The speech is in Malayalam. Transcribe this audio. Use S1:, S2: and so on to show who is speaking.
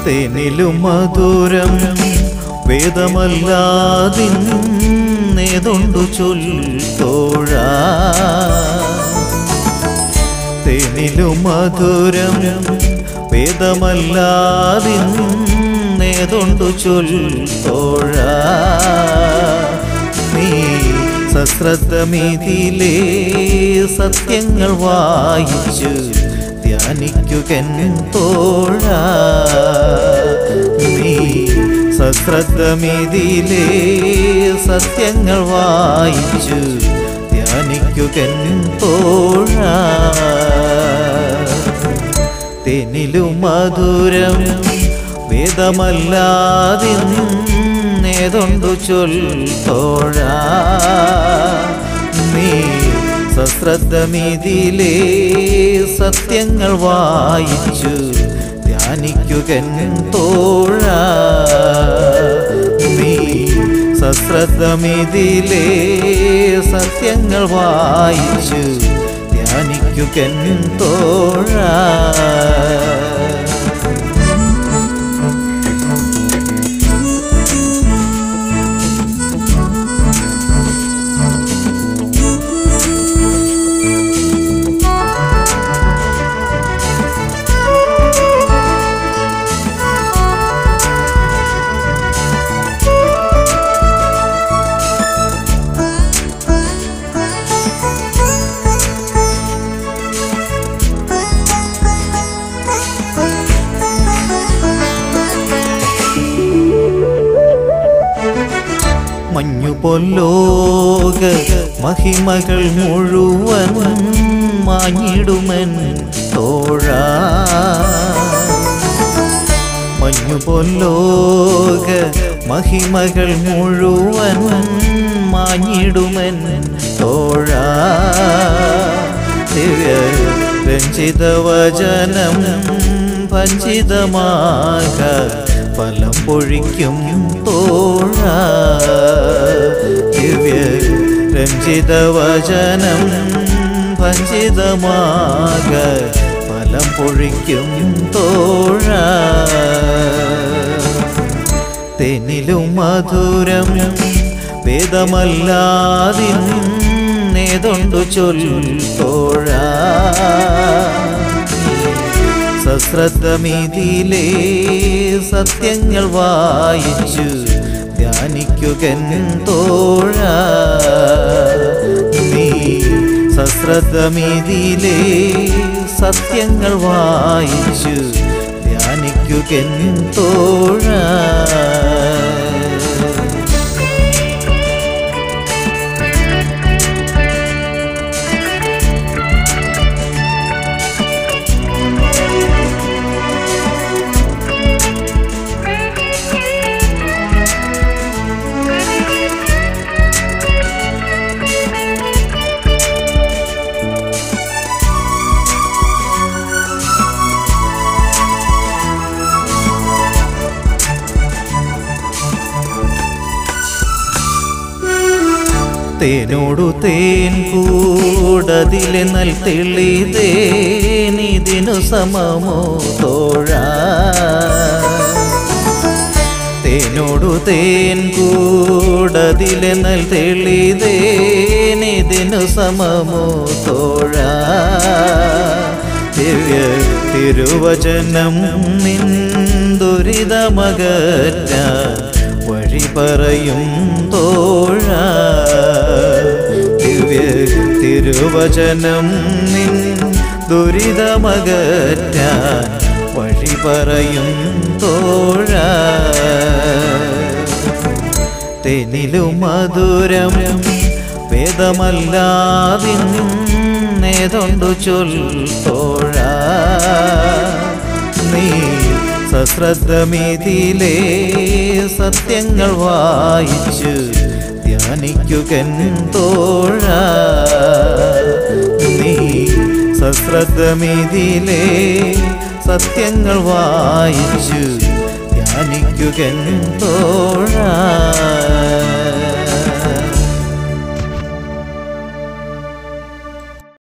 S1: തേനിലും മധുരം വേദമല്ലാതിന്നേതൊണ്ടു ചൊല്ലോഴ തേനിലും മധുരം വേദമല്ലാതിന്നേതൊണ്ടു ചൊല്ലോഴ നീ സശ്രദ്ധമിതിലേ സത്യങ്ങൾ വായിച്ചു ധ്യാനിക്കുകൻ തോഴ നീ സശ്രദ്ധമിതിലേ സത്യങ്ങൾ വായിച്ചു ധ്യാനിക്കുകൻ തോഴ തെന്നിലും മധുരം വേദമല്ലാതിന്നേതൊണ്ടു ചൊല്ലോഴ നീ സശ്രദ്ധമിതിലേ സത്യങ്ങൾ വായിച്ചു ധ്യാനിക്കുകൻ തോഴ നീ സശ്രദ്ധമിതിലേ സത്യങ്ങൾ വായിച്ചു ധ്യാനിക്കുകൻ തോഴ മഞ്ഞുപൊല്ലോക മഹിമകൾ മുഴുവൻ മാഞ്ഞിടുമൻ തോഴ മഞ്ഞുപൊല്ലോക മഹിമകൾ മുഴുവൻ മാഞ്ഞിടുമൻ തോഴ ദിവ്യ രഞ്ജിതവചനം ഭഞ്ചിതമാക ഫലം പൊഴിക്കും തോഴ ദിവ്യ രഞ്ജിതവചനം ഭഞ്ചിതമാക ഫലം പൊഴിക്കും തോഴ തെന്നിലും മധുരം വേദമല്ലാതിന്നേതൊണ്ടു ചൊല്ലോഴ സശ്രദ്ധമിതിലേ സത്യങ്ങൾ വായിച്ചു ധ്യാനിക്കുകൻ തോഴ നീ സശ്രദ്ധമിതിലേ സത്യങ്ങൾ വായിച്ചു ധ്യാനിക്കുകൻ തോഴ തേനോടു തേൻ കൂടതിലെ നൽ തെളിതേനിതിനു സമമോ തോഴ തേനോടു തേൻ കൂടതിലെ നൽ തെളിതേനിതിനു സമമോ തോഴ ദിവ്യ തിരുവചനം നിൻ ദുരിതമകറ്റ വഴി പറയും തോഴ ദിവ്യ തിരുവചനം നിൻ ദുരിതമകറ്റ വഴി പറയും തോഴ തെന്നിലും മധുരം വേദമല്ലാതിന്നേതൊണ്ടു ചൊല്ലോഴ നീ സശ്രദ്ധമിതിലേ സത്യങ്ങൾ വായിച്ചു ധ്യാനിക്കുകൻ തോഴ നീ സശ്രദ്ധമിതിലേ സത്യങ്ങൾ വായിച്ചു ധ്യാനിക്കുകൻ തോഴ